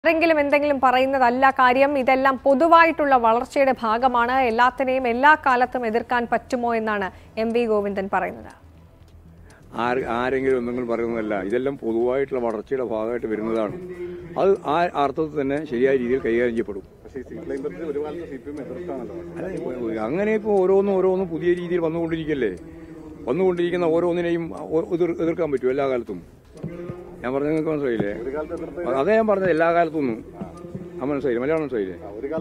ആരെങ്കിലും എന്തെങ്കിലും പറയുന്നതല്ല കാര്യം ഇതെല്ലാം പൊതുവായിട്ടുള്ള വളർച്ചയുടെ ഭാഗമാണ് എല്ലാത്തിനെയും എല്ലാ കാലത്തും എതിർക്കാൻ പറ്റുമോ എന്നാണ് എം വി ഗോവിന്ദൻ പറയുന്നത് ആര് ആരെങ്കിലും എന്തെങ്കിലും പറയുന്നതല്ല ഇതെല്ലാം പൊതുവായിട്ടുള്ള വളർച്ചയുടെ ഭാഗമായിട്ട് വരുന്നതാണ് അത് ആ അർത്ഥത്തിൽ തന്നെ ശരിയായ രീതിയിൽ കൈകാര്യം ചെയ്യപ്പെടും അല്ല, ഇപ്പൊ അങ്ങനെ ഇപ്പോൾ ഓരോന്നും ഓരോന്നും പുതിയ രീതിയിൽ വന്നുകൊണ്ടിരിക്കല്ലേ വന്നുകൊണ്ടിരിക്കുന്ന ഓരോന്നിനെയും ഒ- എതിർ- എതിർക്കാൻ പറ്റും എല്ലാ കാലത്തും ഞാൻ പറഞ്ഞത് നിങ്ങൾക്ക് മനസ്സിലായില്ലേ അതേ ഞാൻ പറഞ്ഞത് എല്ലാ കാലത്തും ഒന്നും ആ മനസ്സിലായില്ലേ മലയാളം മനസ്സിലായില്ലേ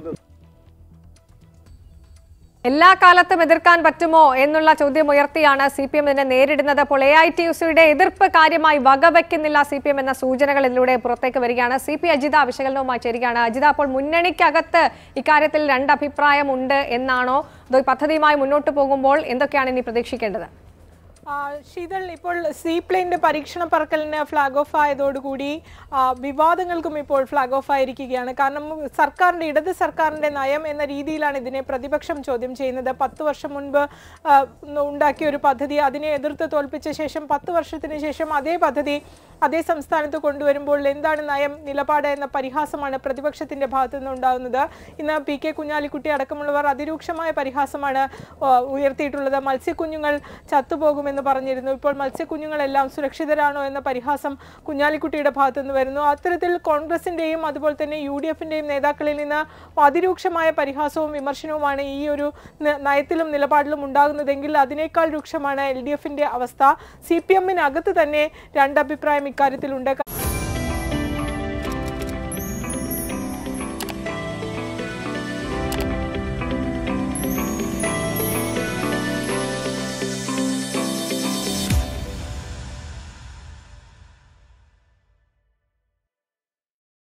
എല്ലാ കാലത്തും എതിർക്കാൻ പറ്റുമോ എന്നുള്ള ചോദ്യം ഉയർത്തിയാണ് സി പി എം ഇതിനെ നേരിടുന്നത് അപ്പോൾ എ ഐ ടി യു സിയുടെ എതിർപ്പ് കാര്യമായി വകവെക്കുന്നില്ല സി പി എം എന്ന സൂചനകൾ ഇതിലൂടെ പുറത്തേക്ക് വരികയാണ് സി പി അജിത വിശകലനവുമായി ചേരുകയാണ് അജിത അപ്പോൾ മുന്നണിക്കകത്ത് ഇക്കാര്യത്തിൽ രണ്ട് അഭിപ്രായം ഉണ്ട് എന്നാണോ അതോ ഈ പദ്ധതിയുമായി മുന്നോട്ട് പോകുമ്പോൾ എന്തൊക്കെയാണ് ഇനി പ്രതീക്ഷിക്കേണ്ടത് ആ, ശീതൾ ഇപ്പോൾ സീ പ്ലെയിന്റെ പരീക്ഷണ പറക്കലിന് ഫ്ലാഗ് ഓഫ് ആയതോടുകൂടി ആ, വിവാദങ്ങൾക്കും ഇപ്പോൾ ഫ്ലാഗ് ഓഫ് ആയിരിക്കുകയാണ് കാരണം സർക്കാരിന്റെ ഇടത് സർക്കാരിന്റെ നയം എന്ന രീതിയിലാണ് ഇതിനെ പ്രതിപക്ഷം ചോദ്യം ചെയ്യുന്നത് പത്ത് വർഷം മുൻപ് ആ, ഉണ്ടാക്കിയ ഒരു പദ്ധതി അതിനെ എതിർത്ത് തോൽപ്പിച്ച ശേഷം പത്ത് വർഷത്തിന് ശേഷം അതേ പദ്ധതി അതേ സംസ്ഥാനത്ത് കൊണ്ടുവരുമ്പോൾ എന്താണ് നയം നിലപാട് എന്ന പരിഹാസമാണ് പ്രതിപക്ഷത്തിന്റെ ഭാഗത്തു നിന്ന് ഉണ്ടാകുന്നത് ഇന്ന് പി കെ കുഞ്ഞാലിക്കുട്ടി അടക്കമുള്ളവർ അതിരൂക്ഷമായ പരിഹാസമാണ് ആ, ഉയർത്തിയിട്ടുള്ളത് മത്സ്യക്കുഞ്ഞുങ്ങൾ ചത്തുപോകുമെന്ന് പറഞ്ഞിരുന്നു ഇപ്പോൾ മത്സ്യക്കുഞ്ഞുങ്ങളെല്ലാം സുരക്ഷിതരാണോ എന്ന പരിഹാസം കുഞ്ഞാലിക്കുട്ടിയുടെ ഭാഗത്തു നിന്ന് വരുന്നു അത്തരത്തിൽ കോൺഗ്രസിന്റെയും അതുപോലെ തന്നെ യു ഡി എഫിന്റെയും നേതാക്കളിൽ നിന്ന് അതിരൂക്ഷമായ പരിഹാസവും വിമർശനവുമാണ് ഈ ഒരു ന- നയത്തിലും നിലപാടിലും ഉണ്ടാകുന്നതെങ്കിൽ അതിനേക്കാൾ രൂക്ഷമാണ് എൽ ഡി എഫിന്റെ അവസ്ഥ സി പി എമ്മിനകത്ത് തന്നെ രണ്ടഭിപ്രായം ഇക്കാര്യത്തിലുണ്ട്